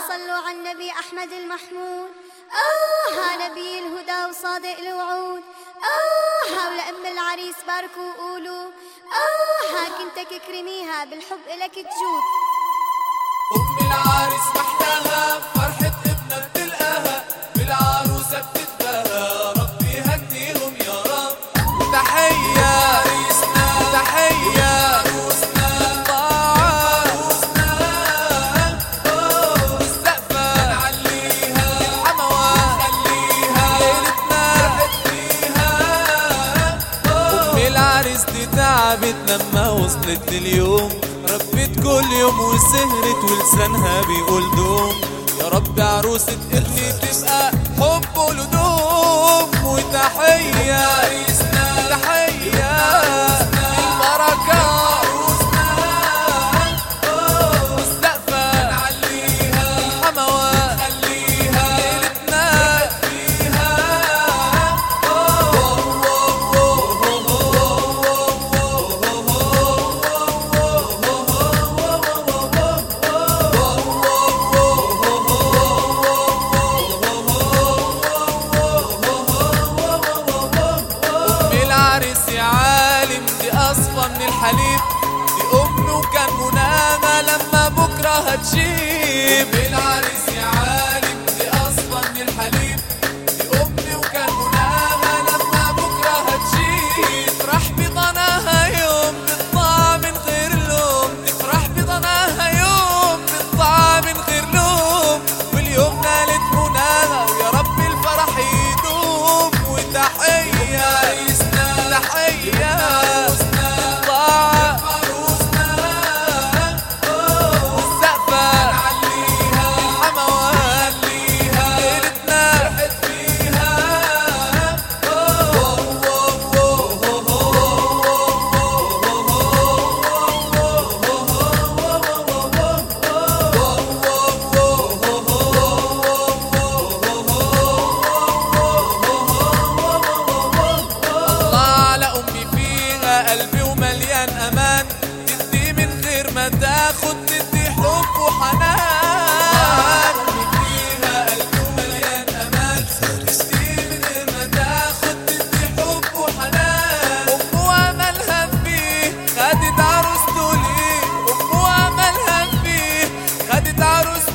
صلوا على النبي أحمد المحمود آه نبي الهدى وصادق الوعود آه ولأم العريس باركوا وقولوا آه كنتك اكرميها بالحب إلك تجود أم العريس محلاها فرحة ابنها بتلقاها بالعروسة بتتباهى ربي يهديهم يا رب وتحية وتحية السقفة نعليها الحموات خليها ليلتنا أم العريس دي تعبت لما وصلت لليوم ربت كل يوم وسهرت ولسانها بيقول دوم يا رب عروسة ابني تبقى حب ولدوم وتحية تحية البركة السقفة الحموات ليلتنا أم العريس يا عالم دي أصفى من الحليب دي أمه كان مناها لما بكرة هتجيب أم العريس يا عالم دي أصفى من الحليب دي أمي وكان مناها لما بكرة هتجيب تفرح بضناها يوم بالطعم من غير لوم تفرح بضناها يوم بالطعم من غير لوم واليوم نالت مناها ويا رب الفرح يدوم وتحية تحية طاعة والسقفة الحموات ليلتنا الله على أمي فيها قلبي ومليان أمان تدي من غير ما تاخد تدي حب وحنان أمي فيها قلبي ومليان أمان تدي من غير ما تاخد تدي حب وحنان أم وأملها فيه خدت عروسته ليه أم وأملها فيه خدت عروسته